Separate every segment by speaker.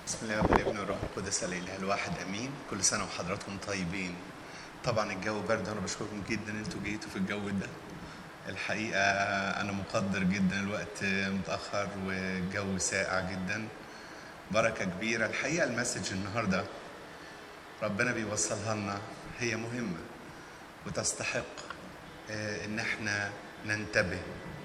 Speaker 1: بسم الله والابن والروح القدس الاله الواحد امين كل سنه وحضراتكم طيبين طبعا الجو برد انا بشكركم جدا انتوا جيتوا في الجو ده الحقيقه انا مقدر جدا الوقت متاخر والجو ساقع جدا بركه كبيره الحقيقه المسج النهارده ربنا بيوصلها لنا هي مهمه وتستحق آه، ان احنا ننتبه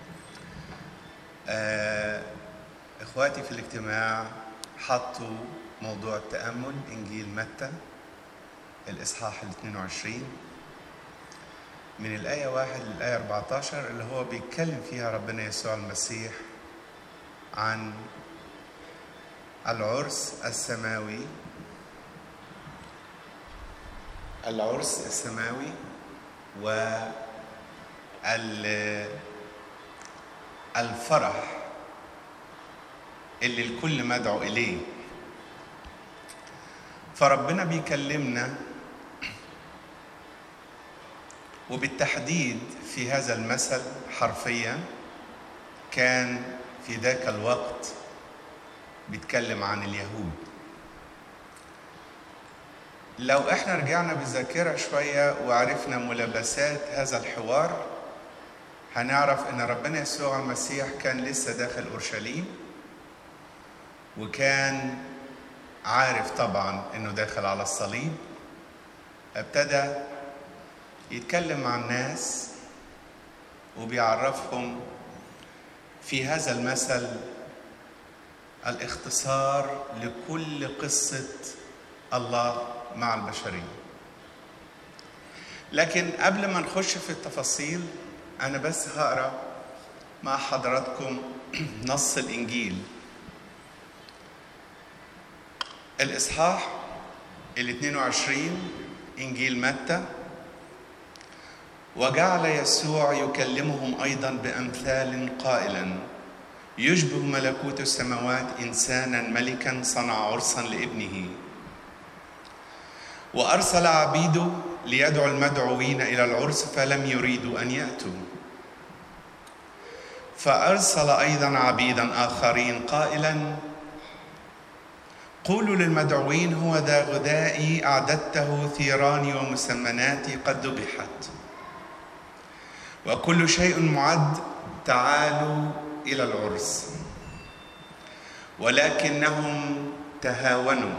Speaker 1: آه، اخواتي في الاجتماع حطوا موضوع التامل انجيل متى الاصحاح ال 22 من الايه 1 للايه 14 اللي هو بيتكلم فيها ربنا يسوع المسيح عن العرس السماوي العرس السماوي و ال- الفرح اللي الكل مدعو إليه فربنا بيكلمنا وبالتحديد في هذا المثل حرفيا كان في ذاك الوقت بيتكلم عن اليهود لو احنا رجعنا بالذاكرة شوية وعرفنا ملابسات هذا الحوار هنعرف ان ربنا يسوع المسيح كان لسه داخل اورشليم وكان عارف طبعا انه داخل على الصليب ابتدى يتكلم مع الناس وبيعرفهم في هذا المثل الاختصار لكل قصة الله مع البشرية لكن قبل ما نخش في التفاصيل أنا بس هقرأ مع حضراتكم نص الإنجيل الإصحاح ال 22 إنجيل متى وجعل يسوع يكلمهم أيضا بأمثال قائلا يشبه ملكوت السماوات إنسانا ملكا صنع عرسا لابنه وأرسل عبيده ليدعو المدعوين إلى العرس فلم يريدوا أن يأتوا فأرسل أيضا عبيدا آخرين قائلا قولوا للمدعوين هو ذا غذائي أعددته ثيراني ومسمناتي قد ذبحت وكل شيء معد تعالوا إلى العرس ولكنهم تهاونوا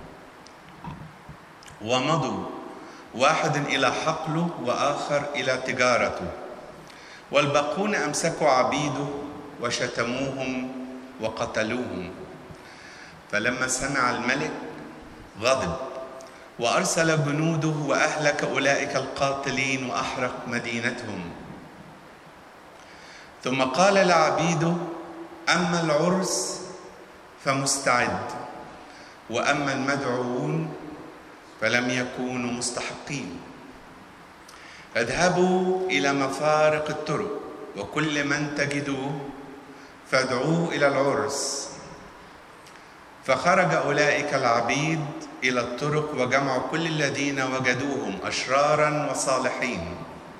Speaker 1: ومضوا واحد إلى حقله وآخر إلى تجارته والباقون أمسكوا عبيده وشتموهم وقتلوهم فلما سمع الملك غضب وأرسل جنوده وأهلك أولئك القاتلين وأحرق مدينتهم ثم قال لعبيده أما العرس فمستعد وأما المدعوون فلم يكونوا مستحقين اذهبوا إلى مفارق الطرق وكل من تجدوه فادعوه إلى العرس فخرج أولئك العبيد إلى الطرق وجمعوا كل الذين وجدوهم أشرارا وصالحين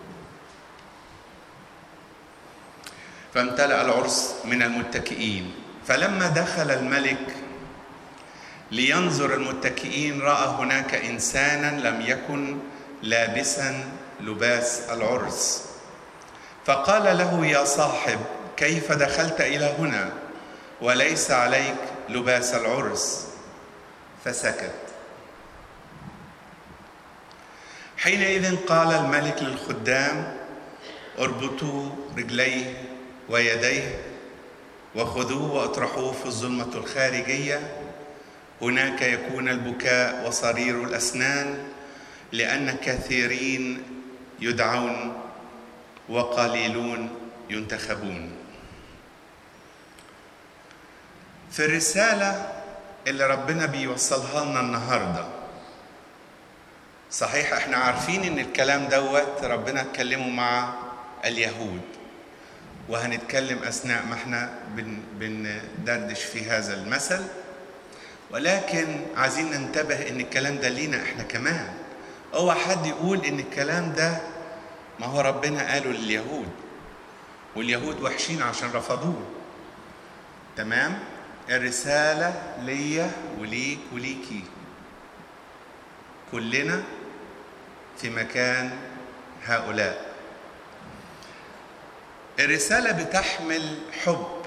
Speaker 1: فامتلأ العرس من المتكئين فلما دخل الملك لينظر المتكئين رأى هناك إنسانا لم يكن لابسا لباس العرس فقال له يا صاحب كيف دخلت إلى هنا وليس عليك لباس العرس فسكت حينئذ قال الملك للخدام اربطوا رجليه ويديه وخذوه واطرحوه في الظلمة الخارجية هناك يكون البكاء وصرير الأسنان لأن كثيرين يدعون وقليلون ينتخبون في الرسالة اللي ربنا بيوصلها لنا النهاردة صحيح احنا عارفين ان الكلام دوت ربنا اتكلمه مع اليهود وهنتكلم اثناء ما احنا بن بندردش في هذا المثل ولكن عايزين ننتبه ان الكلام ده لينا احنا كمان اوعى حد يقول ان الكلام ده ما هو ربنا قاله لليهود واليهود وحشين عشان رفضوه تمام الرسالة ليا وليك وليكي كلنا في مكان هؤلاء الرسالة بتحمل حب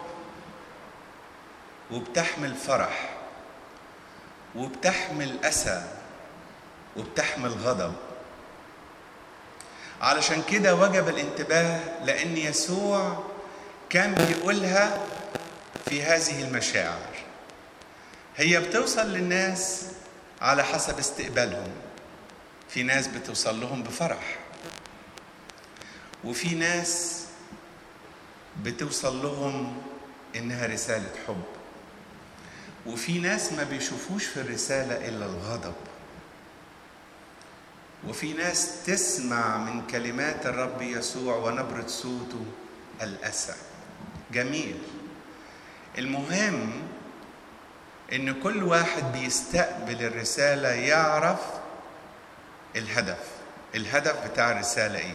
Speaker 1: وبتحمل فرح وبتحمل أسى وبتحمل غضب علشان كده وجب الانتباه لأن يسوع كان بيقولها في هذه المشاعر هي بتوصل للناس على حسب استقبالهم في ناس بتوصل لهم بفرح وفي ناس بتوصل لهم انها رساله حب وفي ناس ما بيشوفوش في الرساله الا الغضب وفي ناس تسمع من كلمات الرب يسوع ونبره صوته الاسى جميل المهم ان كل واحد بيستقبل الرساله يعرف الهدف الهدف بتاع الرساله ايه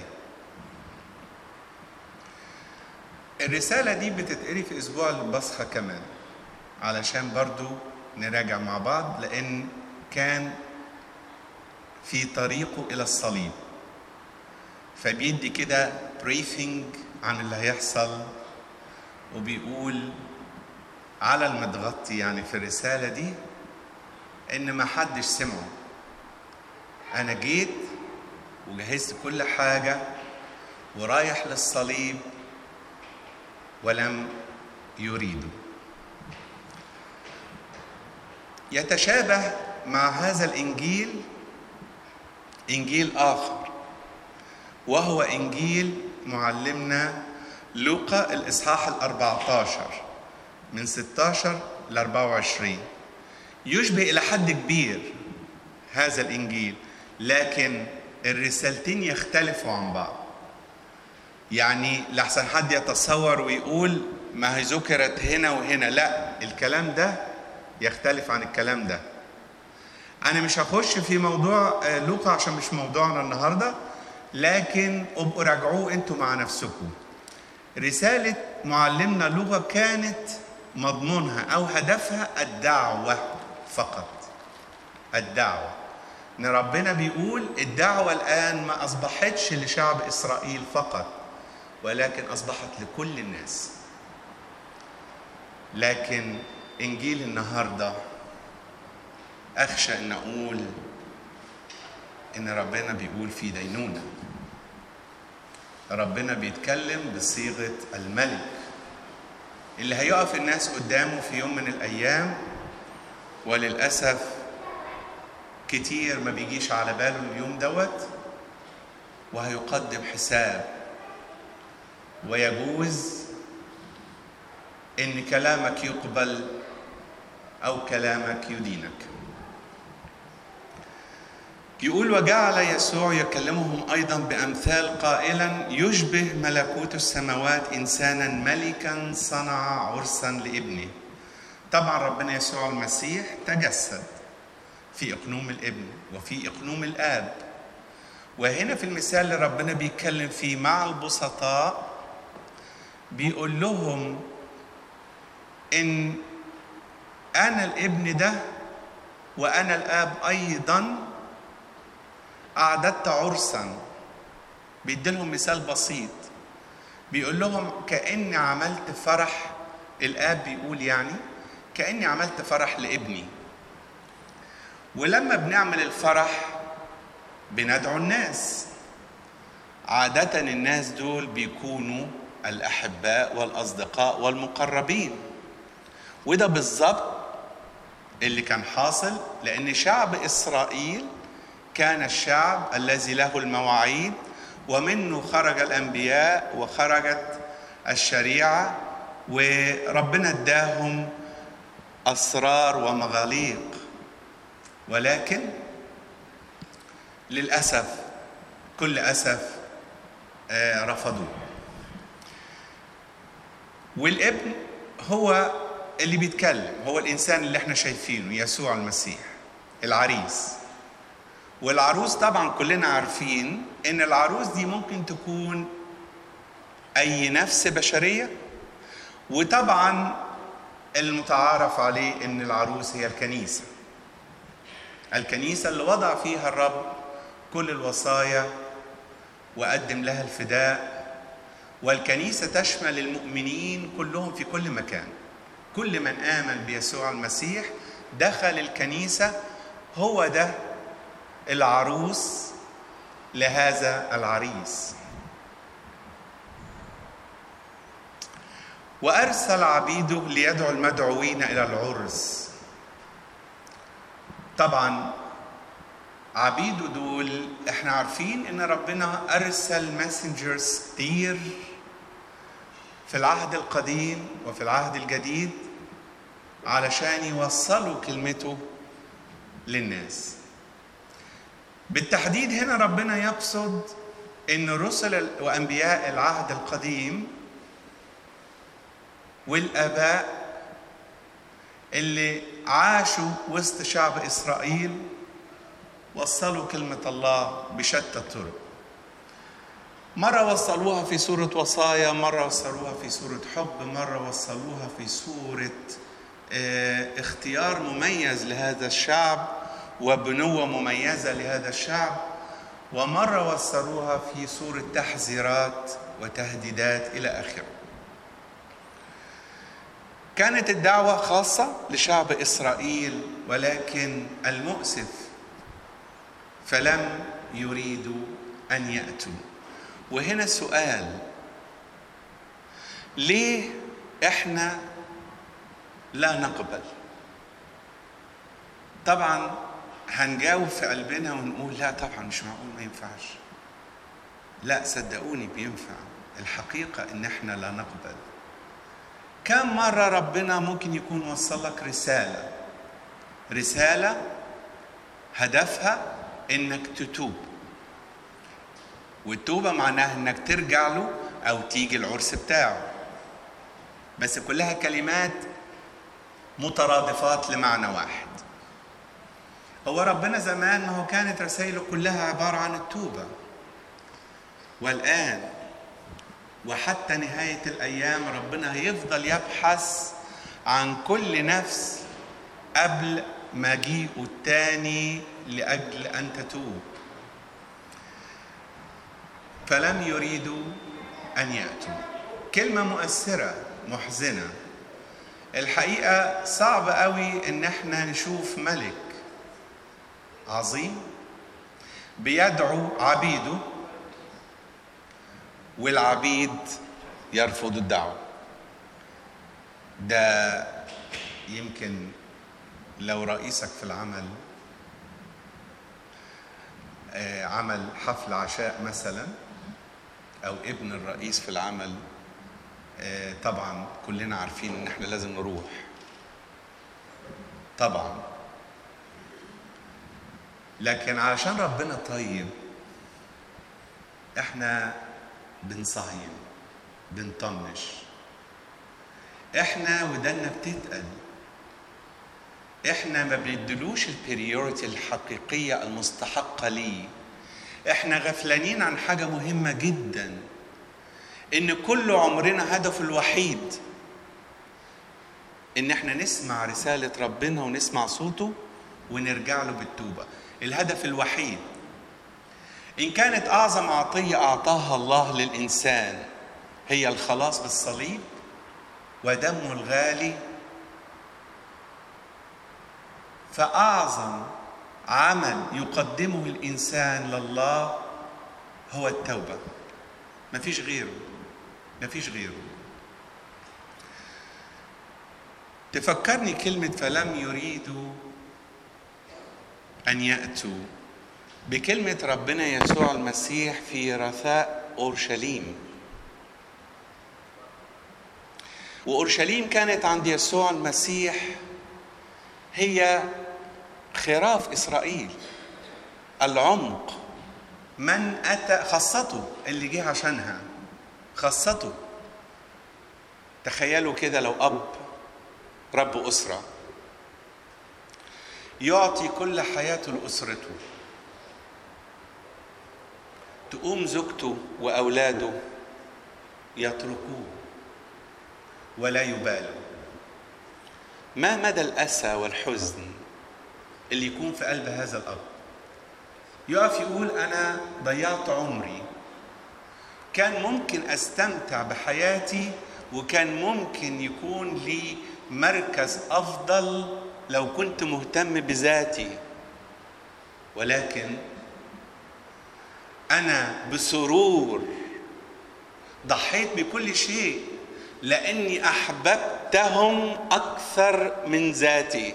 Speaker 1: الرساله دي بتتقري في اسبوع البصخه كمان علشان برضو نراجع مع بعض لان كان في طريقه الى الصليب فبيدي كده بريفنج عن اللي هيحصل وبيقول على المتغطي يعني في الرسالة دي إن ما حدش سمعه أنا جيت وجهزت كل حاجة ورايح للصليب ولم يريدوا يتشابه مع هذا الإنجيل إنجيل آخر وهو إنجيل معلمنا لوقا الإصحاح الأربعة عشر من 16 ل 24 يشبه إلى حد كبير هذا الإنجيل لكن الرسالتين يختلفوا عن بعض يعني لحسن حد يتصور ويقول ما هي ذكرت هنا وهنا لا الكلام ده يختلف عن الكلام ده أنا مش هخش في موضوع لوقا عشان مش موضوعنا النهاردة لكن ابقوا راجعوه انتوا مع نفسكم رسالة معلمنا لغة كانت مضمونها أو هدفها الدعوة فقط الدعوة إن ربنا بيقول الدعوة الآن ما أصبحتش لشعب إسرائيل فقط ولكن أصبحت لكل الناس لكن إنجيل النهاردة أخشى أن أقول إن ربنا بيقول في دينونة ربنا بيتكلم بصيغة الملك اللي هيقف الناس قدامه في يوم من الأيام وللأسف كتير ما بيجيش على باله اليوم دوت وهيقدم حساب ويجوز إن كلامك يقبل أو كلامك يدينك يقول وجعل يسوع يكلمهم ايضا بامثال قائلا يشبه ملكوت السماوات انسانا ملكا صنع عرسا لابنه طبعا ربنا يسوع المسيح تجسد في اقنوم الابن وفي اقنوم الاب وهنا في المثال اللي ربنا بيتكلم فيه مع البسطاء بيقول لهم ان انا الابن ده وانا الاب ايضا أعددت عرسا بيدي لهم مثال بسيط بيقول لهم كأني عملت فرح الآب بيقول يعني كأني عملت فرح لابني ولما بنعمل الفرح بندعو الناس عادة الناس دول بيكونوا الأحباء والأصدقاء والمقربين وده بالظبط اللي كان حاصل لأن شعب إسرائيل كان الشعب الذي له المواعيد ومنه خرج الانبياء وخرجت الشريعه وربنا اداهم اسرار ومغاليق ولكن للاسف كل اسف رفضوه والابن هو اللي بيتكلم هو الانسان اللي احنا شايفينه يسوع المسيح العريس والعروس طبعا كلنا عارفين ان العروس دي ممكن تكون اي نفس بشريه وطبعا المتعارف عليه ان العروس هي الكنيسه الكنيسه اللي وضع فيها الرب كل الوصايا وقدم لها الفداء والكنيسه تشمل المؤمنين كلهم في كل مكان كل من امن بيسوع المسيح دخل الكنيسه هو ده العروس لهذا العريس وارسل عبيده ليدعو المدعوين الى العرس طبعا عبيده دول احنا عارفين ان ربنا ارسل ماسنجرز كتير في العهد القديم وفي العهد الجديد علشان يوصلوا كلمته للناس بالتحديد هنا ربنا يقصد ان رسل وانبياء العهد القديم والاباء اللي عاشوا وسط شعب اسرائيل وصلوا كلمه الله بشتى الطرق مره وصلوها في سوره وصايا مره وصلوها في سوره حب مره وصلوها في سوره اه اختيار مميز لهذا الشعب وبنوه مميزه لهذا الشعب ومره وصلوها في سوره تحذيرات وتهديدات الى اخره كانت الدعوة خاصة لشعب إسرائيل ولكن المؤسف فلم يريدوا أن يأتوا وهنا سؤال ليه إحنا لا نقبل طبعا هنجاوب في قلبنا ونقول لا طبعا مش معقول ما ينفعش لا صدقوني بينفع الحقيقة إن إحنا لا نقبل كم مرة ربنا ممكن يكون وصل لك رسالة رسالة هدفها انك تتوب والتوبة معناها انك ترجع له او تيجي العرس بتاعه بس كلها كلمات مترادفات لمعنى واحد هو ربنا زمان ما هو كانت رسائله كلها عبارة عن التوبة والآن وحتى نهاية الأيام ربنا هيفضل يبحث عن كل نفس قبل مجيئه التاني لأجل أن تتوب فلم يريدوا أن يأتوا كلمة مؤثرة محزنة الحقيقة صعب قوي إن احنا نشوف ملك عظيم بيدعو عبيده والعبيد يرفض الدعوة ده يمكن لو رئيسك في العمل عمل حفل عشاء مثلا او ابن الرئيس في العمل طبعا كلنا عارفين ان احنا لازم نروح طبعا لكن علشان ربنا طيب احنا بنصهين بنطنش احنا ودنا بتتقل احنا ما بندلوش البريوريتي الحقيقيه المستحقه ليه احنا غفلانين عن حاجه مهمه جدا ان كل عمرنا هدفه الوحيد ان احنا نسمع رساله ربنا ونسمع صوته ونرجع له بالتوبه الهدف الوحيد إن كانت أعظم عطية أعطاها الله للإنسان هي الخلاص بالصليب ودمه الغالي فأعظم عمل يقدمه الإنسان لله هو التوبة مفيش غيره مفيش غيره تفكرني كلمة فلم يريدوا أن يأتوا بكلمة ربنا يسوع المسيح في رثاء أورشليم وأورشليم كانت عند يسوع المسيح هي خراف إسرائيل العمق من أتى خاصته اللي جه عشانها خاصته تخيلوا كده لو أب رب أسرة يعطي كل حياته لأسرته تقوم زوجته وأولاده يتركوه ولا يبالوا ما مدى الأسى والحزن اللي يكون في قلب هذا الأب يقف يقول أنا ضيعت عمري كان ممكن أستمتع بحياتي وكان ممكن يكون لي مركز أفضل لو كنت مهتم بذاتي ولكن أنا بسرور ضحيت بكل شيء لأني أحببتهم أكثر من ذاتي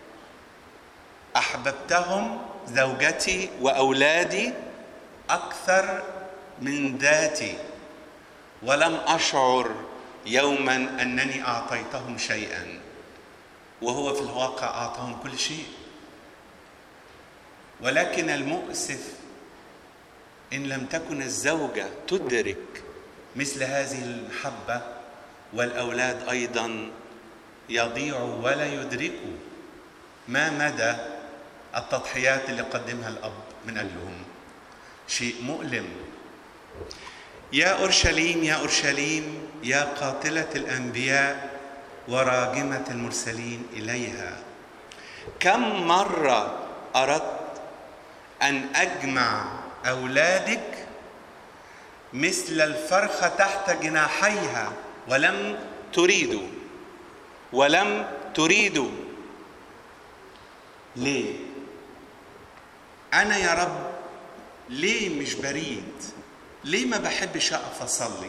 Speaker 1: أحببتهم زوجتي وأولادي أكثر من ذاتي ولم أشعر يوما أنني أعطيتهم شيئا وهو في الواقع أعطاهم كل شيء ولكن المؤسف إن لم تكن الزوجة تدرك مثل هذه المحبة والأولاد أيضا يضيعوا ولا يدركوا ما مدى التضحيات اللي قدمها الأب من أجلهم شيء مؤلم يا أورشليم يا أورشليم يا قاتلة الأنبياء وراجمة المرسلين إليها كم مرة أردت أن أجمع أولادك مثل الفرخة تحت جناحيها ولم تريدوا ولم تريدوا ليه أنا يا رب ليه مش بريد ليه ما بحبش أقف أصلي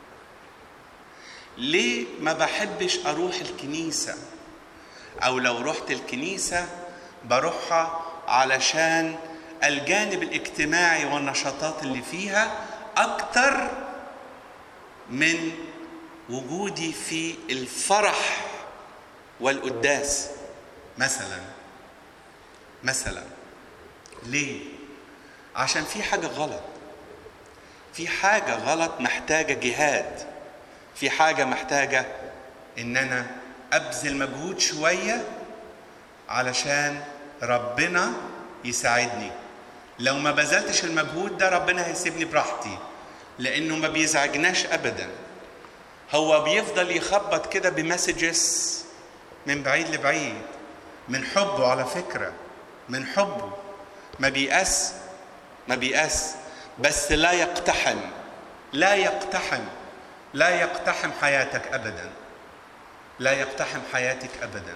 Speaker 1: ليه ما بحبش أروح الكنيسة أو لو رحت الكنيسة بروحها علشان الجانب الاجتماعي والنشاطات اللي فيها أكتر من وجودي في الفرح والقداس مثلا مثلا ليه عشان في حاجة غلط في حاجة غلط محتاجة جهاد في حاجة محتاجة إن أنا أبذل مجهود شوية علشان ربنا يساعدني لو ما بذلتش المجهود ده ربنا هيسيبني براحتي لأنه ما بيزعجناش أبدا هو بيفضل يخبط كده بمسجز من بعيد لبعيد من حبه على فكرة من حبه ما بيأس ما بيأس بس لا يقتحم لا يقتحم لا يقتحم حياتك ابدا لا يقتحم حياتك ابدا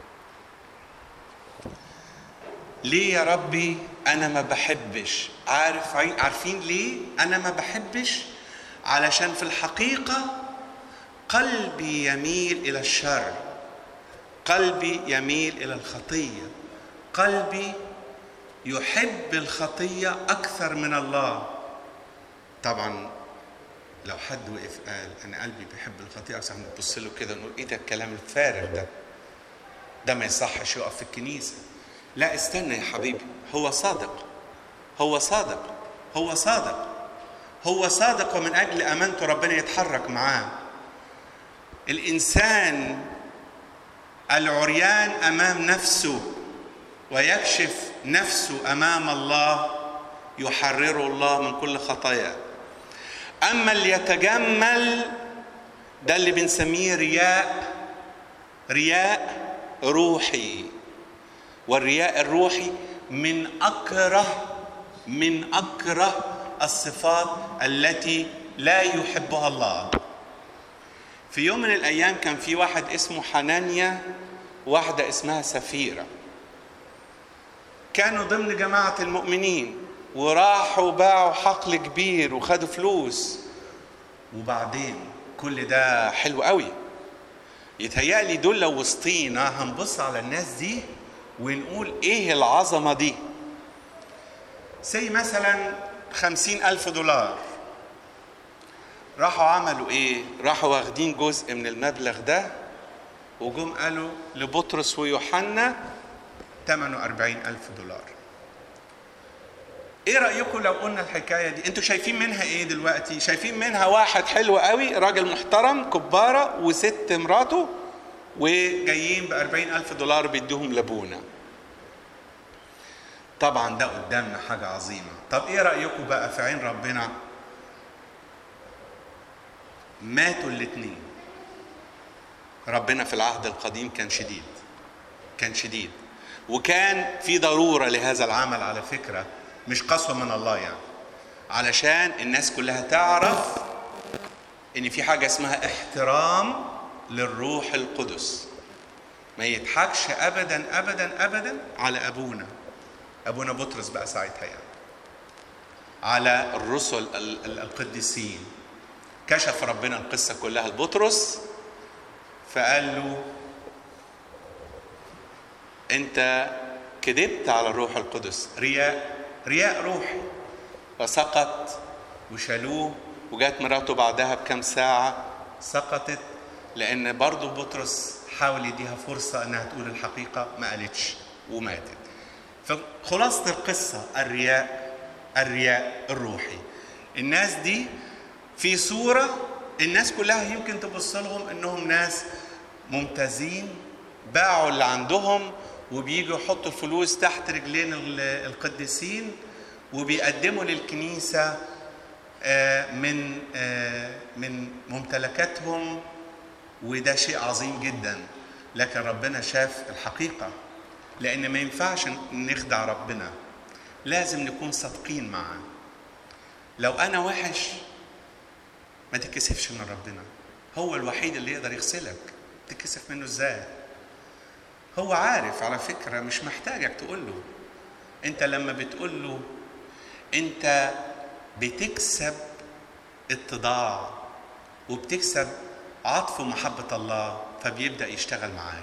Speaker 1: ليه يا ربي انا ما بحبش عارف عارفين ليه انا ما بحبش علشان في الحقيقه قلبي يميل الى الشر قلبي يميل الى الخطيه قلبي يحب الخطيه اكثر من الله طبعا لو حد وقف قال انا قلبي بيحب الخطيئه احنا نبص له كده نقول ايه ده الكلام الفارغ ده ده ما يصحش يقف في الكنيسه لا استنى يا حبيبي هو صادق هو صادق هو صادق هو صادق ومن اجل امانته ربنا يتحرك معاه الانسان العريان امام نفسه ويكشف نفسه امام الله يحرره الله من كل خطاياه اما اللي يتجمل ده اللي بنسميه رياء رياء روحي والرياء الروحي من اكره من اكره الصفات التي لا يحبها الله في يوم من الايام كان في واحد اسمه حنانيا واحده اسمها سفيره كانوا ضمن جماعه المؤمنين وراحوا باعوا حقل كبير وخدوا فلوس وبعدين كل ده حلو قوي يتهيألي دول لو وسطينا هنبص على الناس دي ونقول ايه العظمة دي سي مثلا خمسين ألف دولار راحوا عملوا ايه راحوا واخدين جزء من المبلغ ده وجم قالوا لبطرس ويوحنا ثمنه أربعين ألف دولار ايه رايكم لو قلنا الحكايه دي انتوا شايفين منها ايه دلوقتي شايفين منها واحد حلو قوي راجل محترم كباره وست مراته وجايين ب ألف دولار بيدوهم لابونا طبعا ده قدامنا حاجة عظيمة طب ايه رأيكم بقى في عين ربنا ماتوا الاتنين ربنا في العهد القديم كان شديد كان شديد وكان في ضروره لهذا العمل على فكره مش قسوه من الله يعني علشان الناس كلها تعرف ان في حاجه اسمها احترام للروح القدس ما يضحكش ابدا ابدا ابدا على ابونا ابونا بطرس بقى ساعتها يعني على الرسل ال- ال- القديسين كشف ربنا القصه كلها لبطرس فقال له انت كذبت على الروح القدس رياء رياء روحي فسقط وشالوه وجات مراته بعدها بكم ساعة سقطت لأن برضو بطرس حاول يديها فرصة إنها تقول الحقيقة ما قالتش وماتت فخلاصة القصة الرياء الرياء الروحي الناس دي في صورة الناس كلها يمكن تبص لهم إنهم ناس ممتازين باعوا اللي عندهم وبيجوا يحطوا الفلوس تحت رجلين ال- القديسين وبيقدموا للكنيسة آه، من آه، من ممتلكاتهم وده شيء عظيم جدا لكن ربنا شاف الحقيقة لأن ما ينفعش نخدع ربنا لازم نكون صادقين معاه لو أنا وحش ما تتكسفش من ربنا هو الوحيد اللي يقدر يغسلك تتكسف منه ازاي هو عارف على فكرة مش محتاجك تقول له انت لما بتقول له انت بتكسب اتضاع وبتكسب عطف ومحبة الله فبيبدأ يشتغل معاك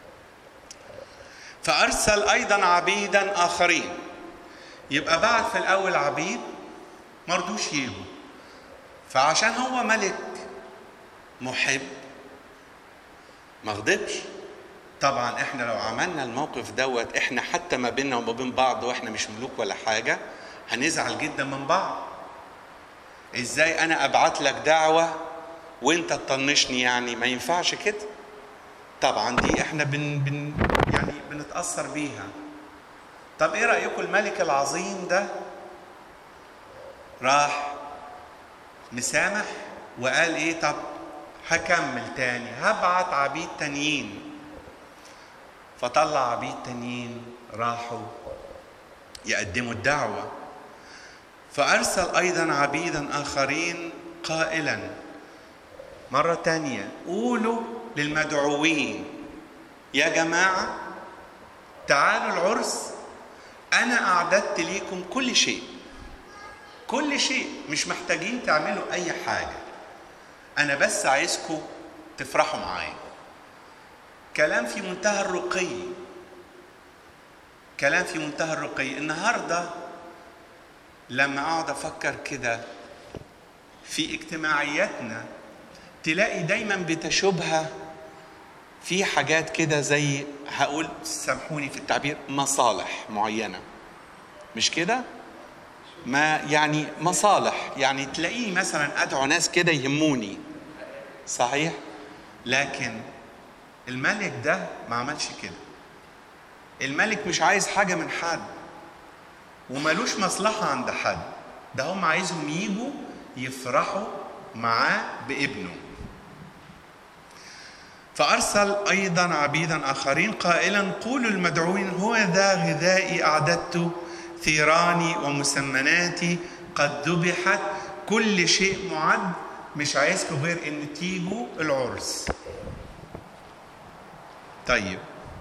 Speaker 1: فأرسل أيضا عبيدا آخرين يبقى بعت في الأول عبيد مرضوش يجوا فعشان هو ملك محب ما غضبش طبعا احنا لو عملنا الموقف دوت احنا حتى ما بيننا وما بين بعض واحنا مش ملوك ولا حاجه هنزعل جدا من بعض ازاي انا ابعت لك دعوه وانت تطنشني يعني ما ينفعش كده طبعا دي احنا بن, بن يعني بنتاثر بيها طب ايه رايكم الملك العظيم ده راح مسامح وقال ايه طب هكمل تاني هبعت عبيد تانيين فطلع عبيد تانيين راحوا يقدموا الدعوة فأرسل أيضا عبيدا آخرين قائلا مرة تانية قولوا للمدعوين يا جماعة تعالوا العرس أنا أعددت ليكم كل شيء كل شيء مش محتاجين تعملوا أي حاجة أنا بس عايزكم تفرحوا معايا كلام في منتهى الرقي كلام في منتهى الرقي النهارده لما اقعد افكر كده في اجتماعياتنا تلاقي دايما بتشوبها في حاجات كده زي هقول سامحوني في التعبير مصالح معينه مش كده ما يعني مصالح يعني تلاقيني مثلا ادعو ناس كده يهموني صحيح لكن الملك ده ما عملش كده الملك مش عايز حاجة من حد وملوش مصلحة عند حد ده هم عايزهم يجوا يفرحوا معاه بابنه فأرسل أيضا عبيدا آخرين قائلا قولوا المدعوين هو ذا غذائي أعددت ثيراني ومسمناتي قد ذبحت كل شيء معد مش عايزكم غير ان تيجوا العرس طيب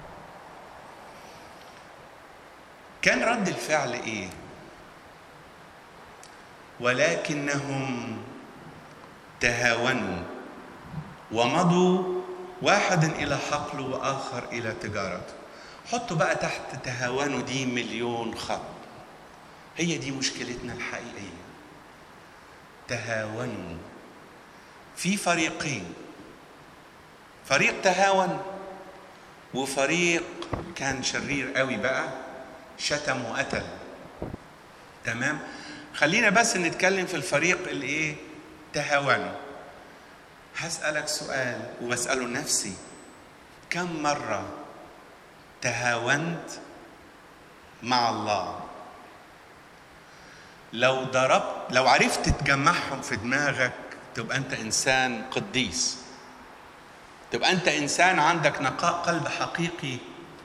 Speaker 1: كان رد الفعل ايه ولكنهم تهاونوا ومضوا واحد الى حقله واخر الى تجارته حطوا بقى تحت تهاونوا دي مليون خط هي دي مشكلتنا الحقيقيه تهاونوا في فريقين فريق تهاون وفريق كان شرير قوي بقى شتم وقتل تمام خلينا بس نتكلم في الفريق اللي ايه تهاونوا هسألك سؤال وبسأله نفسي كم مرة تهاونت مع الله لو ضربت لو عرفت تجمعهم في دماغك تبقى انت انسان قديس تبقى انت انسان عندك نقاء قلب حقيقي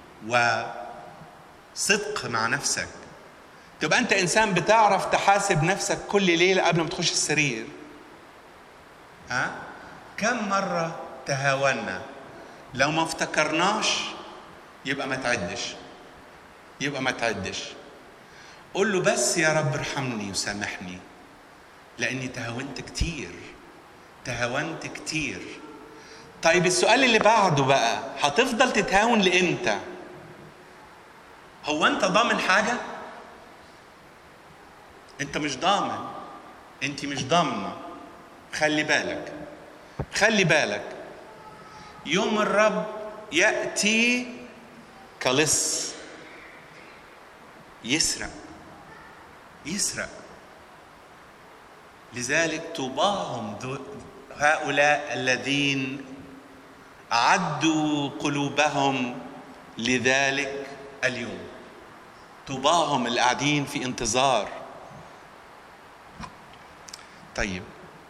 Speaker 1: وصدق مع نفسك تبقى انت انسان بتعرف تحاسب نفسك كل ليله قبل ما تخش السرير ها كم مره تهاونا لو ما افتكرناش يبقى ما تعدش يبقى ما تعدش قول له بس يا رب ارحمني وسامحني لاني تهاونت كتير تهاونت كتير طيب السؤال اللي بعده بقى هتفضل تتهاون لامتى هو انت ضامن حاجه انت مش ضامن انت مش ضامنه خلي بالك خلي بالك يوم الرب ياتي كلص يسرق يسرق لذلك طوباهم هؤلاء الذين أعدوا قلوبهم لذلك اليوم طوباهم اللي قاعدين في انتظار طيب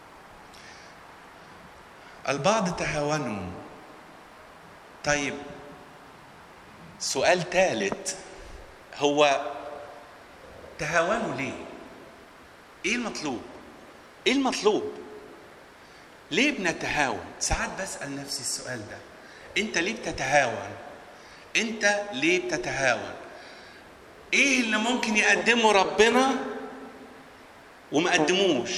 Speaker 1: البعض تهاونوا طيب سؤال ثالث هو تهاونوا ليه ايه المطلوب ايه المطلوب ليه بنتهاون ساعات بسال نفسي السؤال ده انت ليه بتتهاون انت ليه بتتهاون ايه اللي ممكن يقدمه ربنا وما قدموش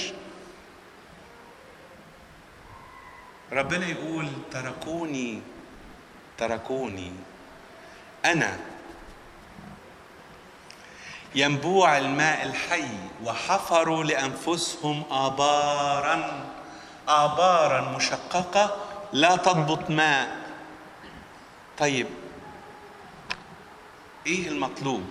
Speaker 1: ربنا يقول تركوني تركوني انا ينبوع الماء الحي وحفروا لانفسهم ابارا ابارا مشققه لا تضبط ماء طيب ايه المطلوب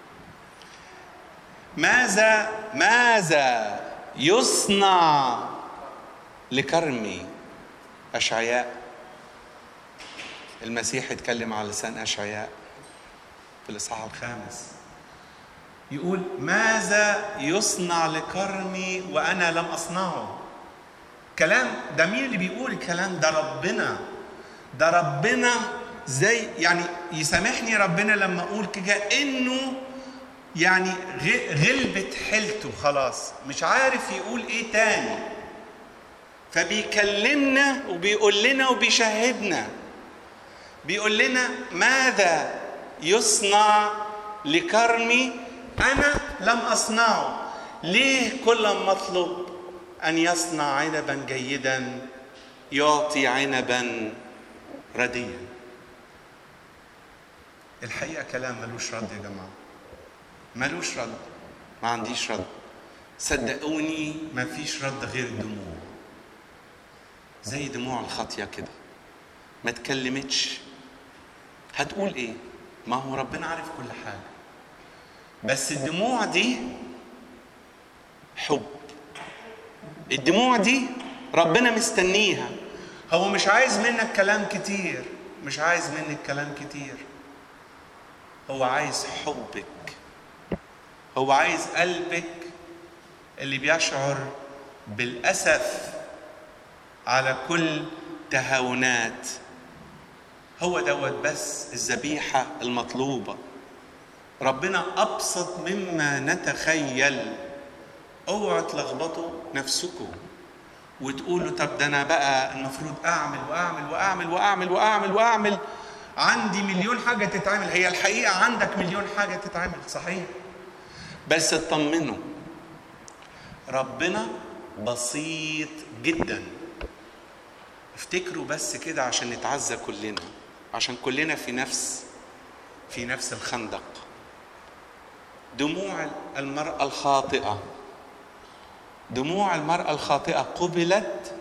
Speaker 1: ماذا ماذا يصنع لكرمي اشعياء المسيح يتكلم على لسان اشعياء في الاصحاح الخامس يقول ماذا يصنع لكرمي وانا لم اصنعه كلام ده مين اللي بيقول الكلام ده ربنا ده ربنا زي يعني يسامحني ربنا لما اقول كده انه يعني غلبت حيلته خلاص مش عارف يقول ايه تاني فبيكلمنا وبيقول لنا وبيشهدنا بيقول لنا ماذا يصنع لكرمي انا لم اصنعه ليه كل ما اطلب ان يصنع عنبا جيدا يعطي عنبا رديا الحقيقه كلام ملوش رد يا جماعه ملوش رد ما عنديش رد صدقوني ما فيش رد غير الدموع زي دموع الخطيه كده ما تكلمتش هتقول ايه ما هو ربنا عارف كل حاجه بس الدموع دي حب الدموع دي ربنا مستنيها هو مش عايز منك كلام كتير مش عايز منك كلام كتير هو عايز حبك هو عايز قلبك اللي بيشعر بالاسف على كل تهاونات هو دوت بس الذبيحه المطلوبه ربنا ابسط مما نتخيل اوعوا تلخبطوا نفسكم وتقولوا طب ده انا بقى المفروض اعمل واعمل واعمل واعمل واعمل واعمل عندي مليون حاجه تتعمل هي الحقيقه عندك مليون حاجه تتعمل صحيح بس اطمنوا ربنا بسيط جدا افتكروا بس كده عشان نتعزى كلنا عشان كلنا في نفس في نفس الخندق دموع المرأة الخاطئة دموع المرأة الخاطئة قبلت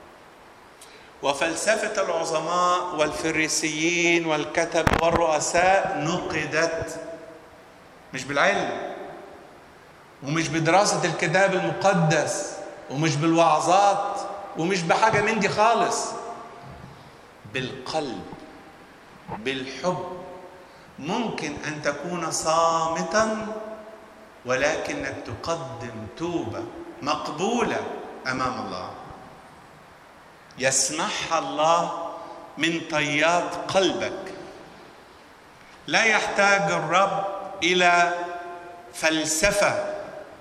Speaker 1: وفلسفة العظماء والفريسيين والكتب والرؤساء نقدت مش بالعلم ومش بدراسة الكتاب المقدس ومش بالوعظات ومش بحاجة من دي خالص بالقلب بالحب ممكن أن تكون صامتا ولكنك تقدم توبة مقبولة أمام الله يسمحها الله من طيات قلبك لا يحتاج الرب الى فلسفه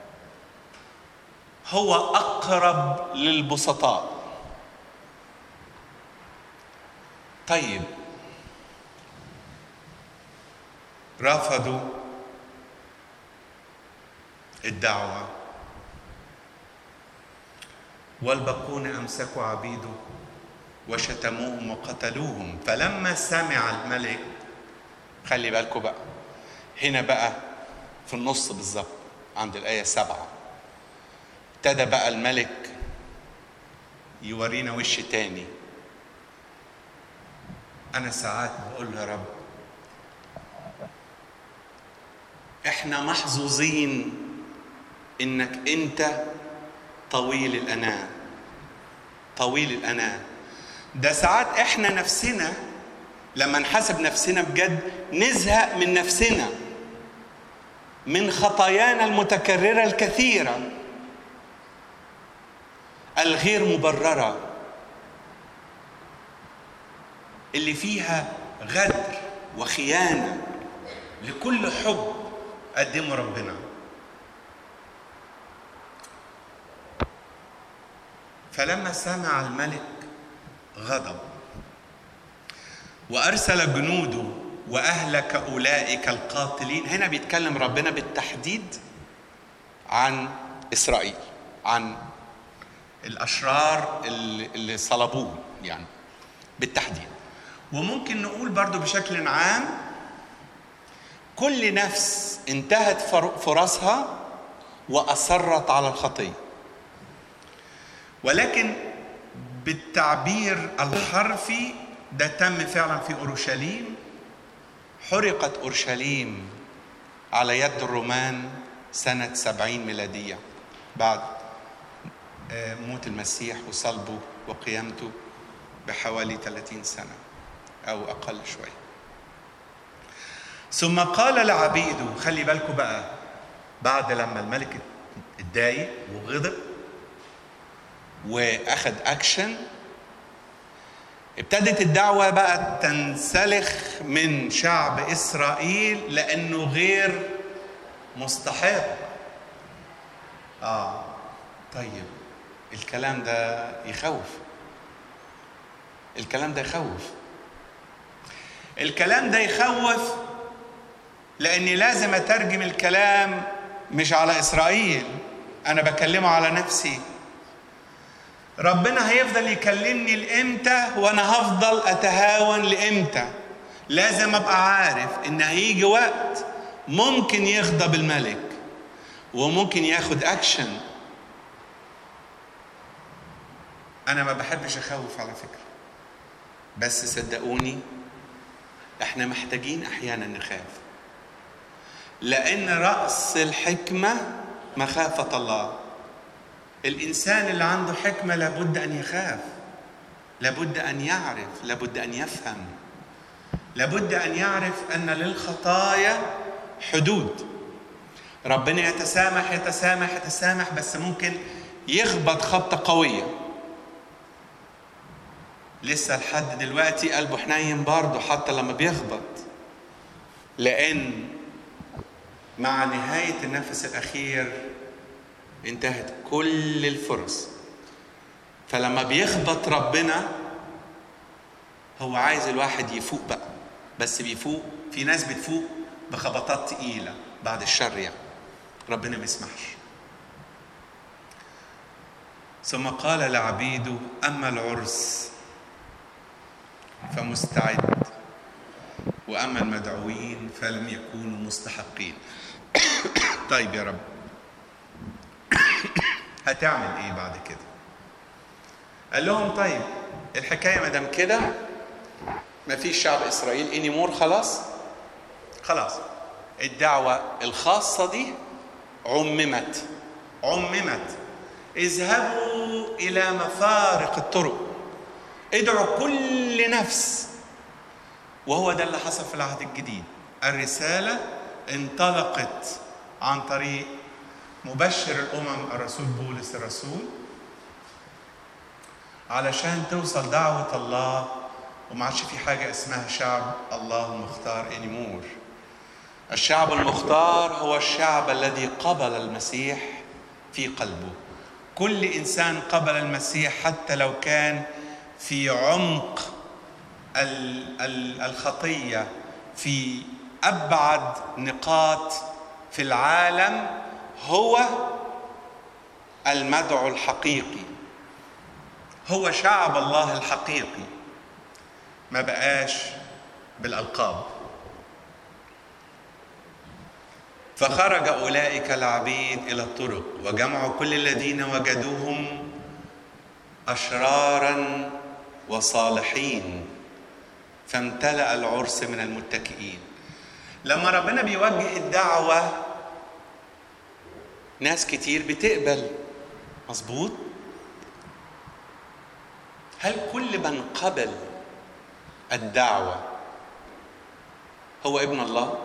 Speaker 1: هو اقرب للبسطاء طيب رفضوا الدعوه والباقون امسكوا عبيده وشتموهم وقتلوهم فلما سمع الملك خلي بالكم بقى هنا بقى في النص بالظبط عند الآية سبعة ابتدى بقى الملك يورينا وش تاني أنا ساعات بقول له يا رب إحنا محظوظين إنك أنت طويل الأناة طويل الأناة ده ساعات إحنا نفسنا لما نحاسب نفسنا بجد نزهق من نفسنا من خطايانا المتكررة الكثيرة الغير مبررة اللي فيها غدر وخيانة لكل حب قدمه ربنا فلما سمع الملك غضب وارسل جنوده واهلك اولئك القاتلين هنا بيتكلم ربنا بالتحديد عن اسرائيل عن الاشرار اللي اللي صلبوه يعني بالتحديد وممكن نقول برضو بشكل عام كل نفس انتهت فرصها واصرت على الخطيه ولكن بالتعبير الحرفي ده تم فعلا في اورشليم حرقت اورشليم على يد الرومان سنه سبعين ميلاديه بعد موت المسيح وصلبه وقيامته بحوالي 30 سنه او اقل شويه ثم قال لعبيده خلي بالكم بقى بعد لما الملك اتضايق وغضب واخد اكشن ابتدت الدعوة بقى تنسلخ من شعب إسرائيل لأنه غير مستحق آه طيب الكلام ده يخوف الكلام ده يخوف الكلام ده يخوف لأني لازم أترجم الكلام مش على إسرائيل أنا بكلمه على نفسي ربنا هيفضل يكلمني لامتى وانا هفضل اتهاون لامتى لازم ابقى عارف ان هيجي وقت ممكن يغضب الملك وممكن ياخد اكشن انا ما بحبش اخوف على فكره بس صدقوني احنا محتاجين احيانا نخاف لان راس الحكمه مخافه الله الانسان اللي عنده حكمه لابد ان يخاف لابد ان يعرف لابد ان يفهم لابد ان يعرف ان للخطايا حدود ربنا يتسامح يتسامح يتسامح بس ممكن يخبط خبطه قويه لسه لحد دلوقتي قلبه حنين برضه حتى لما بيخبط لان مع نهايه النفس الاخير انتهت كل الفرص فلما بيخبط ربنا هو عايز الواحد يفوق بقى بس بيفوق في ناس بتفوق بخبطات تقيلة بعد الشر يعني ربنا ما يسمحش ثم قال لعبيده أما العرس فمستعد وأما المدعوين فلم يكونوا مستحقين طيب يا رب هتعمل ايه بعد كده قال لهم طيب الحكايه ما دام كده ما فيش شعب اسرائيل اني مور خلاص خلاص الدعوه الخاصه دي عممت عممت اذهبوا الى مفارق الطرق ادعوا كل نفس وهو ده اللي حصل في العهد الجديد الرساله انطلقت عن طريق مبشر الامم الرسول بولس الرسول علشان توصل دعوه الله وما عادش في حاجة اسمها شعب الله مختار anymore الشعب المختار هو الشعب الذي قبل المسيح في قلبه كل انسان قبل المسيح حتى لو كان في عمق الخطيه في ابعد نقاط في العالم هو المدعو الحقيقي هو شعب الله الحقيقي ما بقاش بالالقاب فخرج اولئك العبيد الى الطرق وجمعوا كل الذين وجدوهم اشرارا وصالحين فامتلأ العرس من المتكئين لما ربنا بيوجه الدعوة ناس كتير بتقبل مظبوط هل كل من قبل الدعوة هو ابن الله؟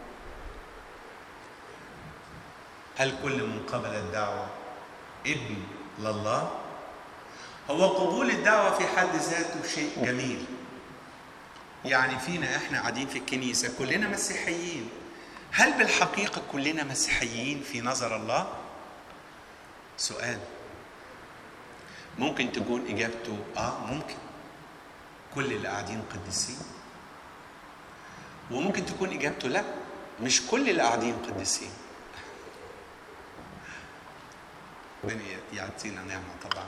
Speaker 1: هل كل من قبل الدعوة ابن لله؟ هو قبول الدعوة في حد ذاته شيء جميل يعني فينا احنا قاعدين في الكنيسة كلنا مسيحيين هل بالحقيقة كلنا مسيحيين في نظر الله؟ سؤال ممكن تكون إجابته آه ممكن كل اللي قاعدين قديسين وممكن تكون إجابته لا مش كل اللي قاعدين قديسين ربنا يعطينا نعمة طبعا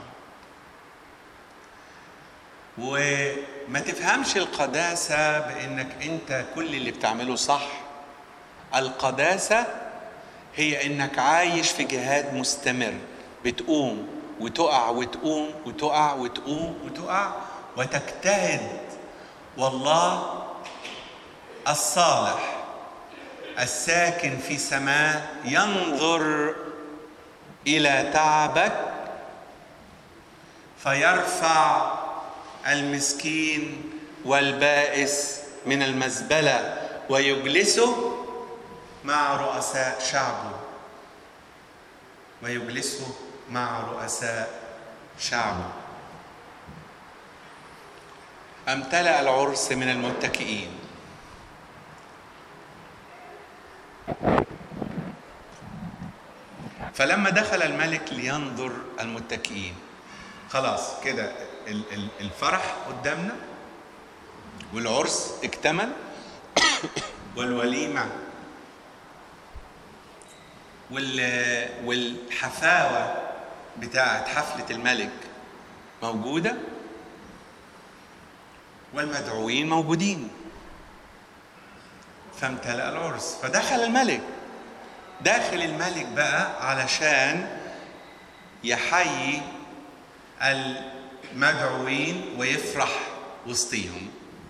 Speaker 1: وما تفهمش القداسة بأنك أنت كل اللي بتعمله صح القداسة هي أنك عايش في جهاد مستمر بتقوم وتقع وتقوم وتقع وتقوم وتقع وتجتهد والله الصالح الساكن في سماه ينظر الى تعبك فيرفع المسكين والبائس من المزبله ويجلسه مع رؤساء شعبه ويجلسه مع رؤساء شعبه امتلأ العرس من المتكئين فلما دخل الملك لينظر المتكئين خلاص كده الفرح قدامنا والعرس اكتمل والوليمة والحفاوة بتاعت حفلة الملك موجودة والمدعوين موجودين فامتلأ العرس فدخل الملك داخل الملك بقى علشان يحيي المدعوين ويفرح وسطيهم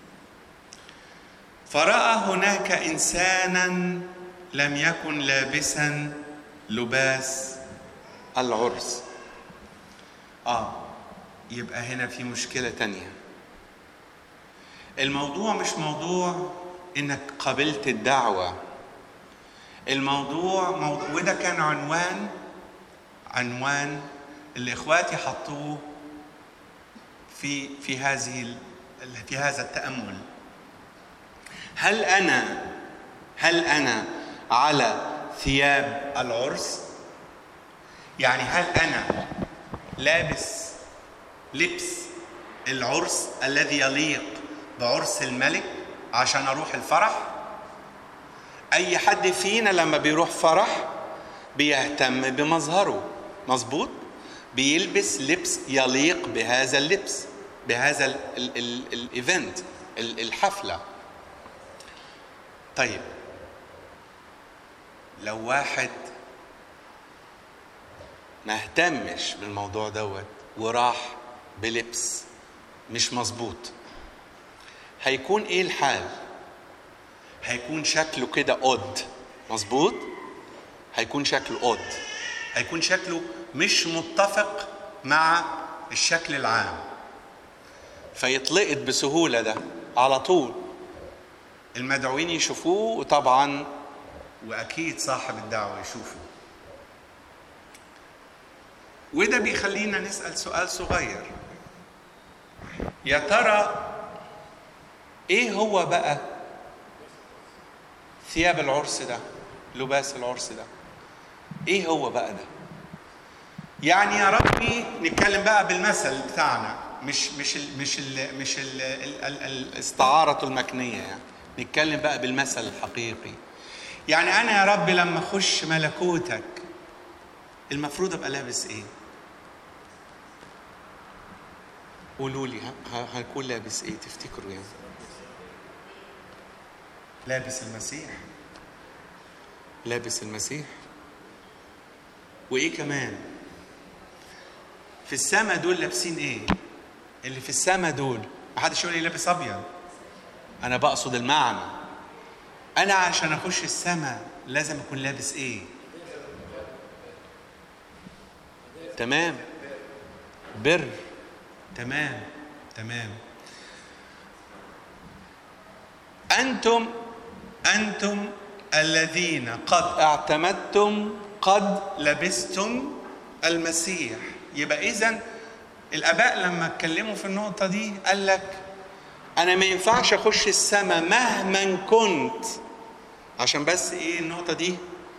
Speaker 1: فراى هناك انسانا لم يكن لابسا لباس العرس اه يبقى هنا في مشكله تانيه الموضوع مش موضوع انك قبلت الدعوه الموضوع موضوع وده كان عنوان عنوان اللي اخواتي حطوه في في هذه في هذا التامل هل انا هل انا على ثياب العرس يعني هل انا لابس لبس العرس الذي يليق بعرس الملك عشان اروح الفرح اي حد فينا لما بيروح فرح بيهتم بمظهره مظبوط بيلبس لبس يليق بهذا اللبس بهذا الايفنت الحفله طيب لو واحد ما اهتمش بالموضوع دوت وراح بلبس مش مظبوط هيكون ايه الحال هيكون شكله كده اود مظبوط هيكون شكله اود هيكون شكله مش متفق مع الشكل العام فيتلقط بسهوله ده على طول المدعوين يشوفوه وطبعا واكيد صاحب الدعوه يشوفه وده بيخلينا نسال سؤال صغير يا ترى ايه هو بقى ثياب العرس ده لباس العرس ده ايه هو بقى ده يعني يا ربي نتكلم بقى بالمثل بتاعنا مش مش ال مش ال مش ال ال ال الاستعارة المكنية يعني نتكلم بقى بالمثل الحقيقي يعني انا يا رب لما اخش ملكوتك المفروض ابقى لابس ايه قولوا لي هكون لابس ايه تفتكروا يعني لابس المسيح لابس المسيح وايه كمان في السماء دول لابسين ايه اللي في السماء دول محدش يقول لي لابس ابيض انا بقصد المعنى انا عشان اخش السماء لازم اكون لابس ايه تمام بر تمام تمام انتم انتم الذين قد اعتمدتم قد لبستم المسيح يبقى اذا الاباء لما اتكلموا في النقطه دي قال لك انا ما ينفعش اخش السماء مهما كنت عشان بس ايه النقطه دي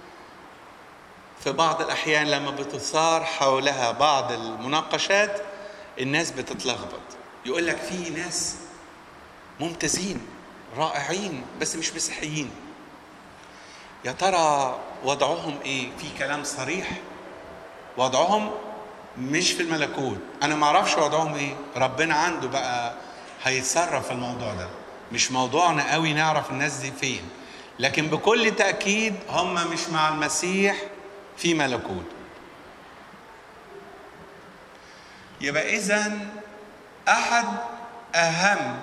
Speaker 1: في بعض الاحيان لما بتثار حولها بعض المناقشات الناس بتتلخبط يقول لك في ناس ممتازين رائعين بس مش مسيحيين يا ترى وضعهم ايه في كلام صريح وضعهم مش في الملكوت انا ما اعرفش وضعهم ايه ربنا عنده بقى هيتصرف في الموضوع ده مش موضوعنا قوي نعرف الناس دي فين لكن بكل تاكيد هم مش مع المسيح في ملكوت يبقى اذا احد اهم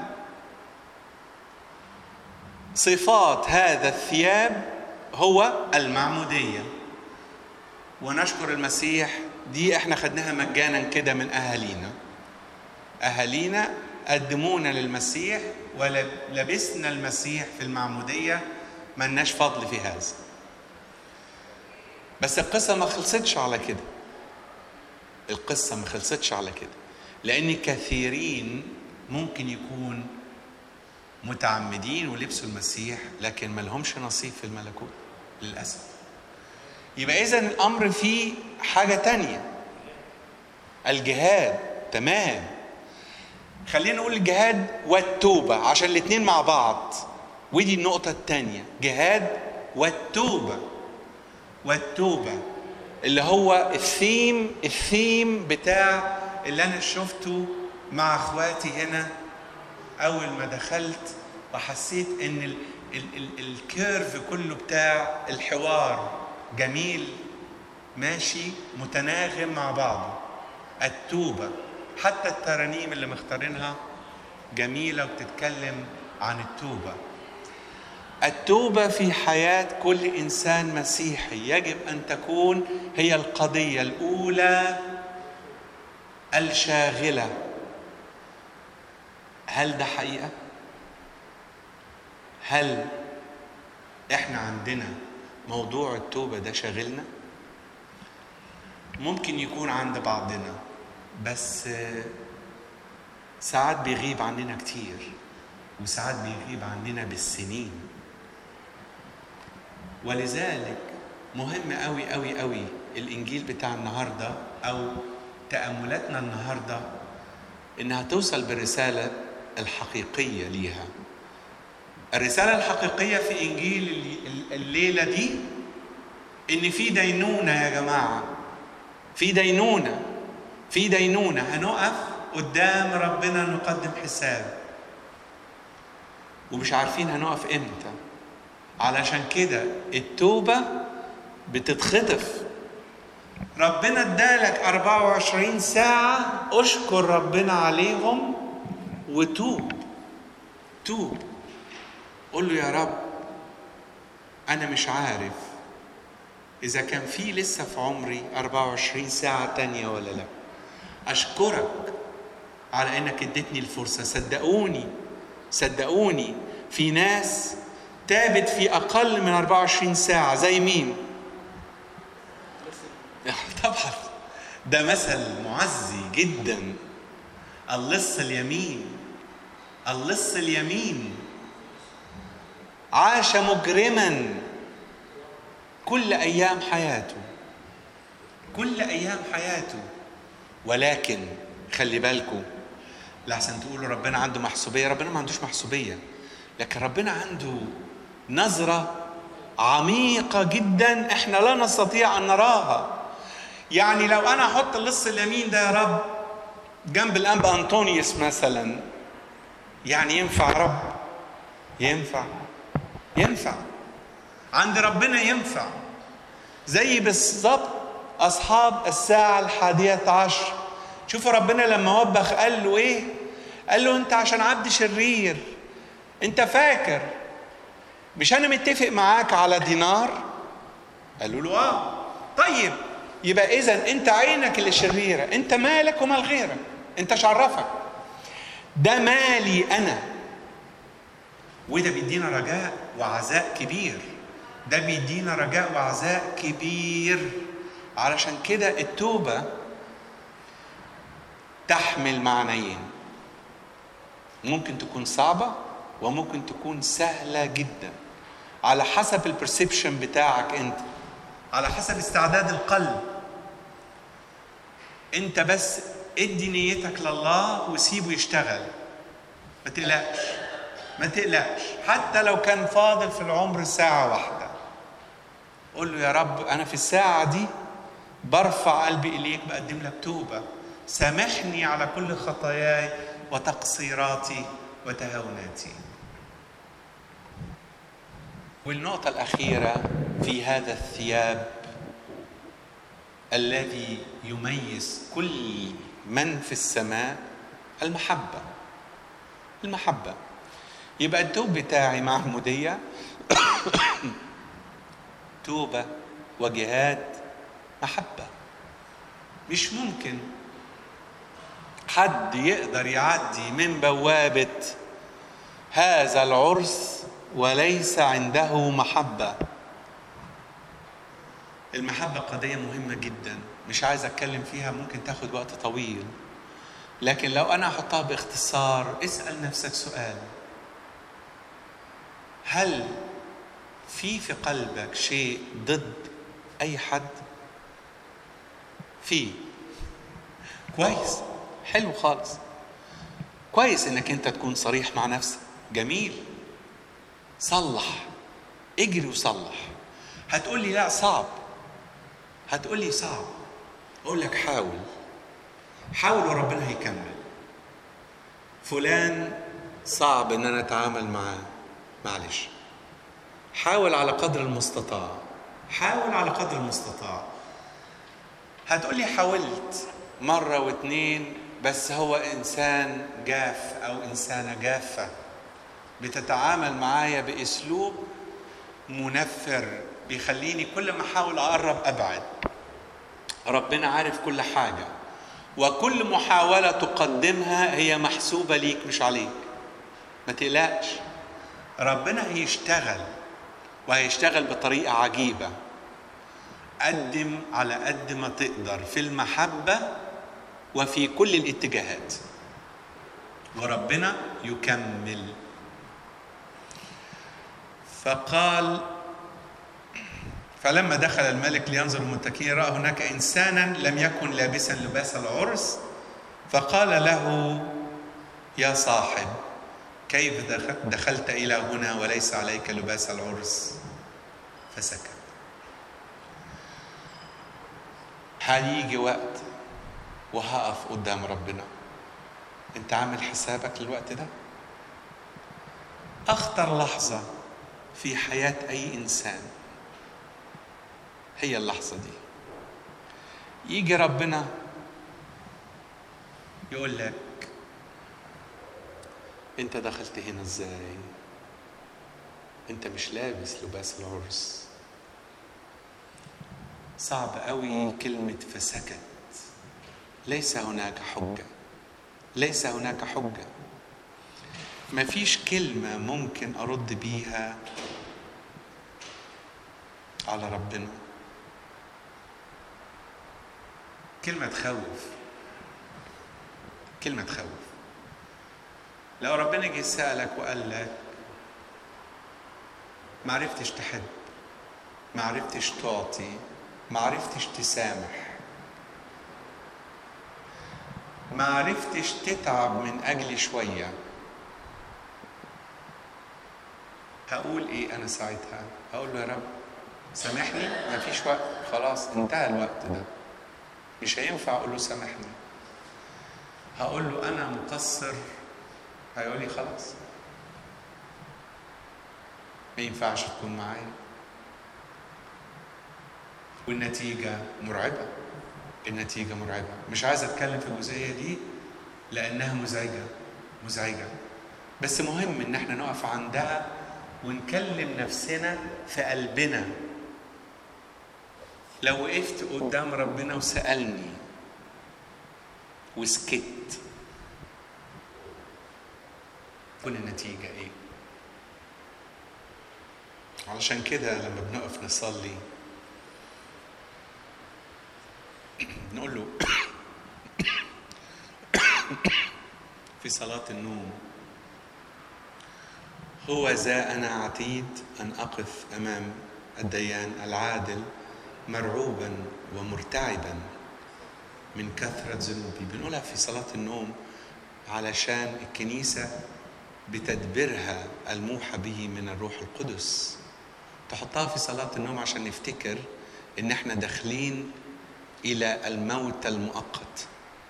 Speaker 1: صفات هذا الثياب هو المعموديه ونشكر المسيح دي احنا خدناها مجانا كده من اهالينا اهالينا قدمونا للمسيح ولبسنا المسيح في المعموديه ملناش فضل في هذا بس القصه ما خلصتش على كده القصه ما خلصتش على كده لان كثيرين ممكن يكون متعمدين ولبسوا المسيح لكن ما لهمش نصيب في الملكوت للاسف يبقى اذا الامر فيه حاجه تانية الجهاد تمام خلينا نقول الجهاد والتوبه عشان الاثنين مع بعض ودي النقطه الثانيه جهاد والتوبه والتوبه اللي هو الثيم الثيم بتاع اللي انا شفته مع اخواتي هنا اول ما دخلت وحسيت ان ال ال ال الكيرف كله بتاع الحوار جميل ماشي متناغم مع بعضه التوبه حتى الترانيم اللي مختارينها جميله وبتتكلم عن التوبه التوبه في حياه كل انسان مسيحي يجب ان تكون هي القضيه الاولى الشاغله هل ده حقيقه هل احنا عندنا موضوع التوبه ده شاغلنا ممكن يكون عند بعضنا بس ساعات بيغيب عننا كتير وساعات بيغيب عننا بالسنين ولذلك مهم قوي قوي قوي الانجيل بتاع النهارده او تاملاتنا النهارده انها توصل بالرساله الحقيقيه ليها الرساله الحقيقيه في انجيل الليله دي ان في دينونه يا جماعه في دينونه في دينونه هنقف قدام ربنا نقدم حساب ومش عارفين هنقف امتى علشان كده التوبه بتتخطف ربنا ادالك 24 ساعة اشكر ربنا عليهم وتوب توب قول له يا رب أنا مش عارف إذا كان في لسه في عمري 24 ساعة تانية ولا لا أشكرك على إنك اديتني الفرصة صدقوني صدقوني في ناس تابت في أقل من 24 ساعة زي مين؟ طبعا ده مثل معزي جدا اللص اليمين اللص اليمين عاش مجرما كل ايام حياته كل ايام حياته ولكن خلي بالكم لحسن تقولوا ربنا عنده محسوبيه ربنا ما عندوش محسوبيه لكن ربنا عنده نظره عميقه جدا احنا لا نستطيع ان نراها يعني لو انا احط اللص اليمين ده يا رب جنب الانب انطونيوس مثلا يعني ينفع رب ينفع ينفع عند ربنا ينفع زي بالظبط اصحاب الساعه الحادية عشر شوفوا ربنا لما وبخ قال له ايه قال له انت عشان عبد شرير انت فاكر مش انا متفق معاك على دينار قالوا له اه طيب يبقى اذا انت عينك اللي شريره انت مالك ومال غيرك انت شرفك ده مالي انا وده بيدينا رجاء وعزاء كبير ده بيدينا رجاء وعزاء كبير علشان كده التوبة تحمل معنيين ممكن تكون صعبة وممكن تكون سهلة جدا على حسب البرسبشن بتاعك انت على حسب استعداد القلب انت بس ادي نيتك لله وسيبه يشتغل ما تقلقش ما تقلقش حتى لو كان فاضل في العمر ساعة واحدة قول له يا رب أنا في الساعة دي برفع قلبي إليك بقدم لك توبة سامحني على كل خطاياي وتقصيراتي وتهاوناتي والنقطة الأخيرة في هذا الثياب الذي يميز كل من في السماء المحبة المحبة يبقى التوب بتاعي معمودية توبة وجهاد محبة مش ممكن حد يقدر يعدي من بوابة هذا العرس وليس عنده محبة المحبة قضية مهمة جدا مش عايز أتكلم فيها ممكن تاخد وقت طويل لكن لو أنا أحطها باختصار اسأل نفسك سؤال هل في في قلبك شيء ضد أي حد؟ في كويس حلو خالص كويس انك انت تكون صريح مع نفسك جميل صلح اجري وصلح هتقول لي لا صعب هتقول لي صعب اقول لك حاول حاول وربنا هيكمل فلان صعب ان انا اتعامل معاه معلش حاول على قدر المستطاع حاول على قدر المستطاع هتقولي حاولت مرة واتنين بس هو إنسان جاف أو إنسانة جافة بتتعامل معايا بأسلوب منفر بيخليني كل ما أحاول أقرب أبعد ربنا عارف كل حاجة وكل محاولة تقدمها هي محسوبة ليك مش عليك ما تقلقش ربنا هيشتغل وهيشتغل بطريقة عجيبة قدم على قد ما تقدر في المحبة وفي كل الاتجاهات وربنا يكمل فقال فلما دخل الملك لينظر المتكئين راى هناك انسانا لم يكن لابسا لباس العرس فقال له يا صاحب كيف دخلت الى هنا وليس عليك لباس العرس فسكت هيجي وقت وهقف قدام ربنا انت عامل حسابك للوقت ده اخطر لحظه في حياه اي انسان هي اللحظه دي يجي ربنا يقول لك انت دخلت هنا ازاي انت مش لابس لباس العرس صعب قوي كلمة فسكت ليس هناك حجة ليس هناك حجة ما فيش كلمة ممكن أرد بيها على ربنا كلمة تخوف كلمة تخوف لو ربنا جه سألك وقال لك ما عرفتش تحب ما عرفتش تعطي ما عرفتش تسامح ما عرفتش تتعب من أجل شوية هقول إيه أنا ساعتها هقول له يا رب سامحني ما فيش وقت خلاص انتهى الوقت ده مش هينفع أقول له سامحني هقول له أنا مقصر هيقول لي خلاص ما ينفعش تكون معايا والنتيجة مرعبة النتيجة مرعبة مش عايز أتكلم في الجزئية دي لأنها مزعجة مزعجة بس مهم إن احنا نقف عندها ونكلم نفسنا في قلبنا لو وقفت قدام ربنا وسألني وسكت تكون النتيجة إيه؟ علشان كده لما بنقف نصلي نقول له في صلاة النوم هو ذا أنا عتيد أن أقف أمام الديان العادل مرعوبا ومرتعبا من كثرة ذنوبي بنقولها في صلاة النوم علشان الكنيسة بتدبيرها الموحى به من الروح القدس تحطها في صلاة النوم عشان نفتكر إن احنا داخلين إلى الموت المؤقت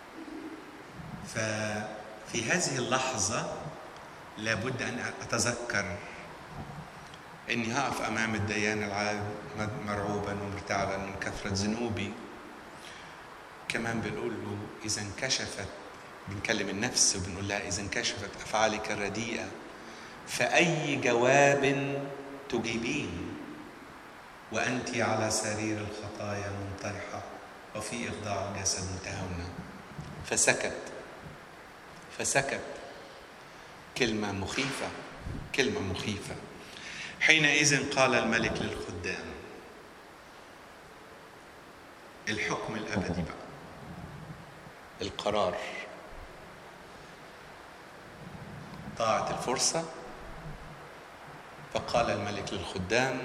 Speaker 1: ففي هذه اللحظة لابد أن أتذكر إني هقف أمام الديان العام مرعوبا ومرتعبا من كثرة ذنوبي كمان بنقول له إذا انكشفت بنكلم النفس وبنقول لها إذا انكشفت أفعالك الرديئة فأي جواب تجيبين وأنت على سرير الخطايا منطرحة وفي إخضاع الجسد متهاونة فسكت فسكت كلمة مخيفة كلمة مخيفة حينئذ قال الملك للخدام الحكم الأبدي بقى القرار ضاعت الفرصة فقال الملك للخدام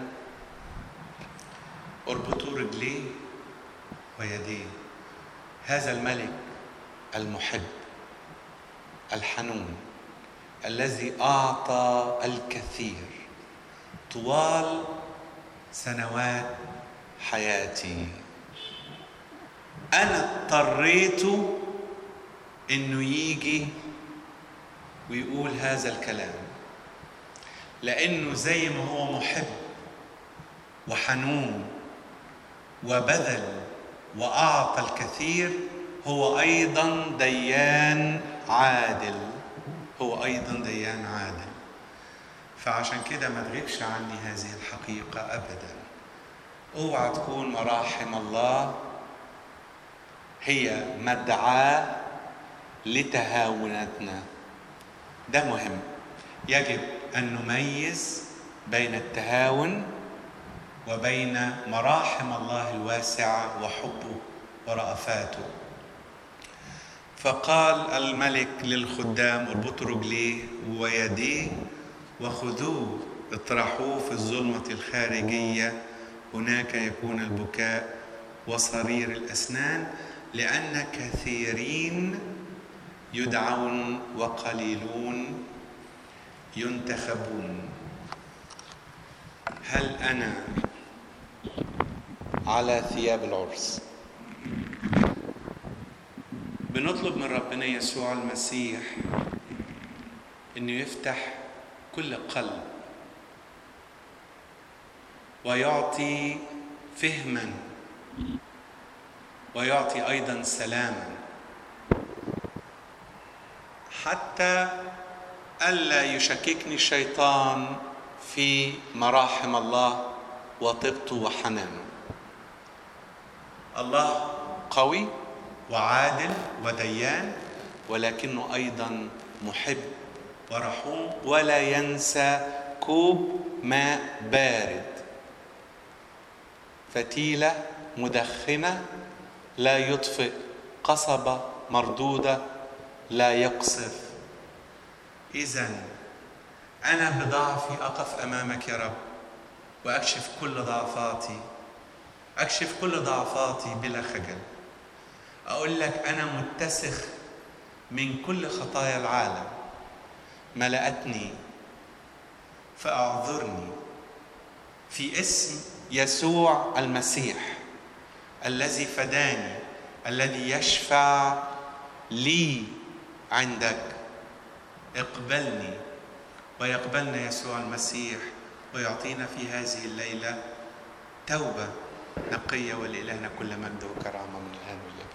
Speaker 1: اربطوا رجليه ويديه هذا الملك المحب الحنون الذي اعطى الكثير طوال سنوات حياتي انا اضطريت انه يجي ويقول هذا الكلام لانه زي ما هو محب وحنون وبذل واعطى الكثير هو ايضا ديان عادل هو ايضا ديان عادل فعشان كده ما تغيبش عني هذه الحقيقه ابدا اوعى تكون مراحم الله هي مدعاه لتهاوناتنا ده مهم يجب ان نميز بين التهاون وبين مراحم الله الواسعه وحبه ورأفاته فقال الملك للخدام اربطوا رجليه ويديه وخذوه اطرحوه في الظلمة الخارجية هناك يكون البكاء وصرير الأسنان لأن كثيرين يدعون وقليلون ينتخبون هل أنا على ثياب العرس بنطلب من ربنا يسوع المسيح انه يفتح كل قلب ويعطي فهما ويعطي ايضا سلاما حتى الا يشككني الشيطان في مراحم الله وطيبته وحنانه الله قوي وعادل وديان ولكنه ايضا محب ورحوم ولا ينسى كوب ماء بارد فتيله مدخنه لا يطفئ قصبه مردوده لا يقصف إذا أنا بضعفي أقف أمامك يا رب وأكشف كل ضعفاتي أكشف كل ضعفاتي بلا خجل أقول لك أنا متسخ من كل خطايا العالم ملأتني فأعذرني في اسم يسوع المسيح الذي فداني الذي يشفع لي عندك اقبلني ويقبلنا يسوع المسيح ويعطينا في هذه الليله توبه نقيه ولالهنا كل مجد وكرامه من الان والابد